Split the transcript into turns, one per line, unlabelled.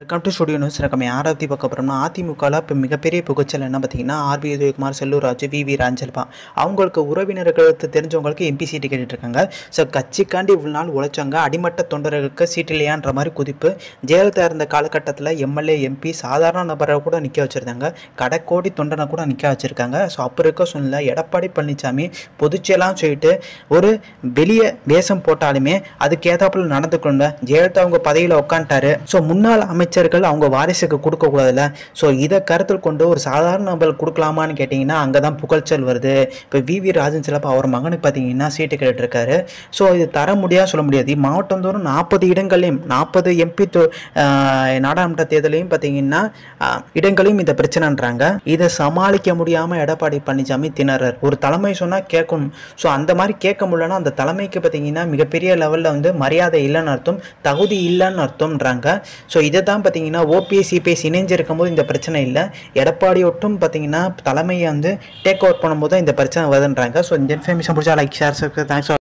welcome to studio news நம்ம யாரை பற்றி பார்க்க போகிறோம்னா அதிமுகவில் இப்போ மிகப்பெரிய புகைச்சல் என்ன பார்த்தீங்கன்னா RB Udhayakumar Sellur Raju V V Rajan Chellappa அவங்களுக்கு உறவினர்களுக்கு தெரிஞ்சவங்களுக்கு எம்பி சீட்டு கேட்டுட்டு இருக்காங்க ஸோ கட்சிக்காண்டி இவ்வளோ நாள் உழைச்சாங்க அடிமட்ட தொண்டர்களுக்கு சீட் இல்லையான்ற மாதிரி குதிப்பு ஜெயலலிதா இருந்த காலகட்டத்தில் எம்எல்ஏ எம்பி சாதாரண நபரை கூட நிற்க வச்சுருந்தாங்க கடைக்கோடி தொண்டனை கூட நிற்க வச்சுருக்காங்க ஸோ அப்போ இருக்க சூழ்நிலை எடப்பாடி பழனிசாமி பொதுச்செயலாம் சொல்லிட்டு ஒரு வெளியே வேஷம் போட்டாலுமே அதுக்கு ஏதாப்புல நடந்துக்கணுங்க ஜெயலலிதா அவங்க பதவியில் உட்காந்துட்டாரு ஸோ முன்னாள் அமைச்சர்கள் அவங்க வாரிசுக்கு கொடுக்கக்கூடாதுல்ல ஸோ இதை கருத்தில் கொண்டு ஒரு சாதாரண நபர் கொடுக்கலாமான்னு கேட்டிங்கன்னா அங்கே தான் புகழ்ச்சல் வருது இப்போ வி வி ராஜன் சிலப்பா அவர் மகனுக்கு பார்த்தீங்கன்னா சீட்டு கேட்டுருக்காரு ஸோ இது தர முடியாது சொல்ல முடியாது மாவட்டந்தோறும் நாற்பது இடங்களையும் நாற்பது எம்பி நாடாளுமன்ற தேர்தலையும் பார்த்தீங்கன்னா ஆஹ், இடங்களையும் இந்த பிரச்சனைன்றாங்க இதை சமாளிக்க முடியாமல் எடப்பாடி பழனிசாமி திணறார் ஒரு தலைமை சொன்னால் கேட்கணும் ஸோ அந்த மாதிரி கேட்க முடியலன்னா அந்த தலைமைக்கு பார்த்தீங்கன்னா மிகப்பெரிய லெவலில் வந்து மரியாதை இல்லைன்னு அர்த்தம் தகுதி இல்லைன்னு அர்த்தம்ன்றாங்க ஸோ இதை தான் பார்த்தீங்கன்னா ஓபிஎஸ் சிபிஎஸ் இணைஞ்சிருக்கும் போது இந்த பிரச்சனை இல்லை எடப்பாடி ஒட்டும் பார்த்தீங்கன்னா தலைமையை வந்து டேக் ஓவர் பண்ணும்போது தான் இந்த பிரச்சனை வருதுன்றாங்க ஸோ இந்த இன்ஃபர்மேஷன் பிடிச்சா லைக் ஷேர் தேங்க்ஸ்